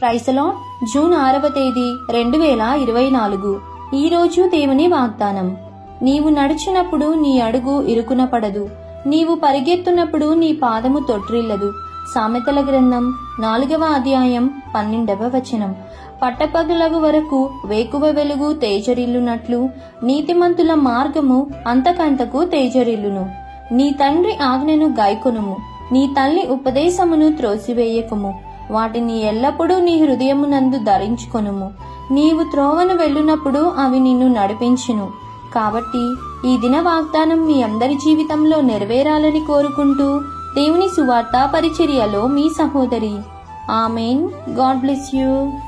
క్రైస్తలో June ఆరవ తేదీ రెండు వేల ఇరవై నాలుగు ఈ రోజు దేవుని వాగ్దానం నీవు నడిచినప్పుడు నీ అడుగు ఇరుకున పడదు నీవు పరిగెత్తున్నప్పుడు నీ పాదము తొట్రిల్లదు సామెతల గ్రంథం నాలుగవ అధ్యాయం పన్నెండవ వచనం పట్టపగలగు వరకు వేకువ వెలుగు తేజరిల్లునట్లు నీతిమంతుల మార్గము అంతకంతకు తేజరిల్లును నీ తండ్రి ఆజ్ఞను గాయకొనుము నీ తల్లి ఉపదేశమును త్రోసివేయకుము వాటిని ఎల్లప్పుడూ నీ హృదయమునందు ధరించుకొనుము నీవు త్రోవను వెళ్ళునప్పుడు అవి నిన్ను నడిపించును కాబట్టి ఈ దిన వాగ్దానం మీ అందరి జీవితంలో నెరవేరాలని కోరుకుంటూ దేవుని సువార్త పరిచర్యలో మీ సహోదరి ఆమెన్ గాడ్ బ్లెస్ యూ